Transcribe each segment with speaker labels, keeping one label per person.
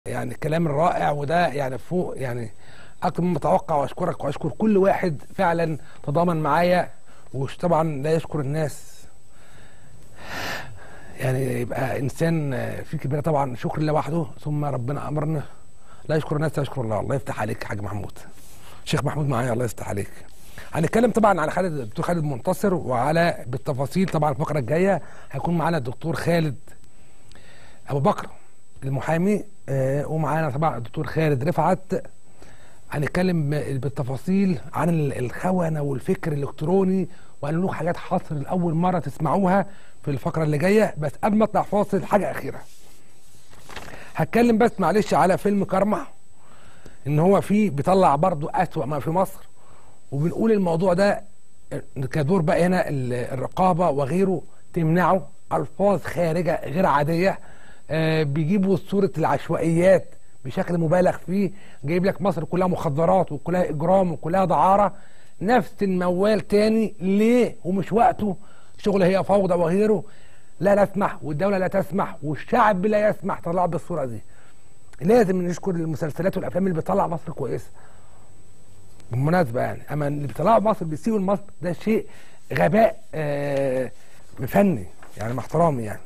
Speaker 1: يعني الكلام الرائع وده يعني فوق يعني اكتر من متوقع واشكرك واشكر كل واحد فعلا تضامن معايا وطبعا لا يشكر الناس يعني يبقى انسان في كبيره طبعا شكر الله وحده ثم ربنا امرنا لا يشكر الناس لا يشكر الله الله يفتح عليك يا حاج محمود شيخ محمود معايا الله يفتح عليك هنتكلم طبعا على خالد الدكتور خالد منتصر وعلى بالتفاصيل طبعا الفقره الجايه هيكون معانا الدكتور خالد ابو بكر المحامي آه ومعانا طبعا الدكتور خالد رفعت هنتكلم بالتفاصيل عن الخونه والفكر الالكتروني وهنقول لكم حاجات حصر لاول مره تسمعوها في الفقره اللي جايه بس قبل ما اطلع فاصل حاجه اخيره هتكلم بس معلش على فيلم كارما ان هو فيه بيطلع برضو اسوأ ما في مصر وبنقول الموضوع ده كدور بقى هنا الرقابه وغيره تمنعه الفاظ خارجه غير عاديه آه بيجيبوا صوره العشوائيات بشكل مبالغ فيه جايب لك مصر كلها مخدرات وكلها اجرام وكلها دعاره نفس الموال تاني ليه ومش وقته شغل هي فوضى وغيره لا نسمح والدوله لا تسمح والشعب لا يسمح طلعوا بالصوره دي لازم نشكر المسلسلات والافلام اللي بتطلع مصر كويسه بالمناسبه يعني اما اللي بيطلعوا مصر بيسيبوا مصر ده شيء غباء آه فني يعني مع احترامي يعني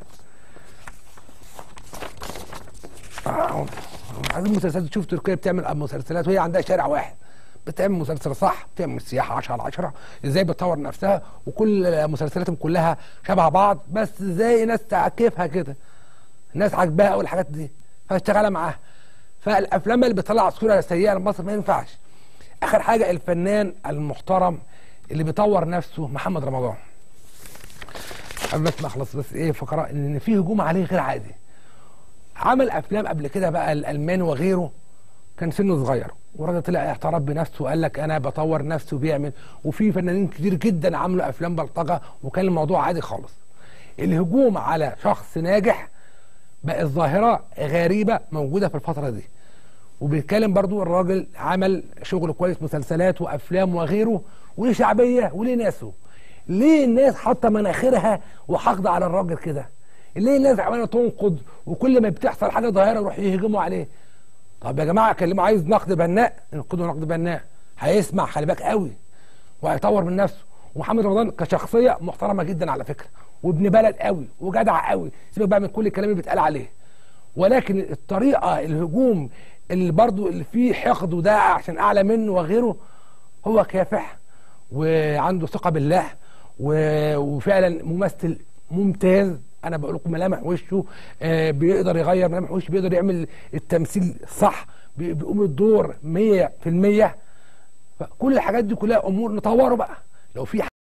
Speaker 1: آه عايزين مسلسلات تشوف تركيا بتعمل مسلسلات وهي عندها شارع واحد بتعمل مسلسل صح بتعمل سياحه 10 على 10 ازاي بتطور نفسها وكل مسلسلاتهم كلها شبه بعض بس ازاي ناس تعكفها كده الناس عاجباها قوي الحاجات دي فاشتغل معاها فالافلام اللي بتطلع صوره سيئه لمصر ما ينفعش اخر حاجه الفنان المحترم اللي بيطور نفسه محمد رمضان قبل بس ما اخلص بس ايه فقره ان في هجوم عليه غير عادي عمل افلام قبل كده بقى الالماني وغيره كان سنه صغير والراجل طلع اعترف بنفسه وقال لك انا بطور نفسي وبيعمل وفي فنانين كتير جدا عملوا افلام بلطجه وكان الموضوع عادي خالص الهجوم على شخص ناجح بقت ظاهره غريبه موجوده في الفتره دي وبيتكلم برضو الراجل عمل شغل كويس مسلسلات وافلام وغيره وليه شعبيه وليه ناسه ليه الناس حاطه مناخيرها وحاقده على الراجل كده ليه الناس عماله تنقد وكل ما بتحصل حاجه ظاهره يروح يهجموا عليه طب يا جماعه كلمه عايز نقد بناء نقده نقد بناء هيسمع خلي بالك قوي وهيطور من نفسه ومحمد رمضان كشخصيه محترمه جدا على فكره وابن بلد قوي وجدع قوي سيبك بقى من كل الكلام اللي بيتقال عليه ولكن الطريقه الهجوم اللي برضو اللي فيه حقد وده عشان اعلى منه وغيره هو كافح وعنده ثقه بالله وفعلا ممثل ممتاز انا بقول لكم ملامح وشه آه بيقدر يغير ملامح وشه بيقدر يعمل التمثيل صح بيقوم الدور 100% فكل الحاجات دي كلها امور نطوره بقى لو في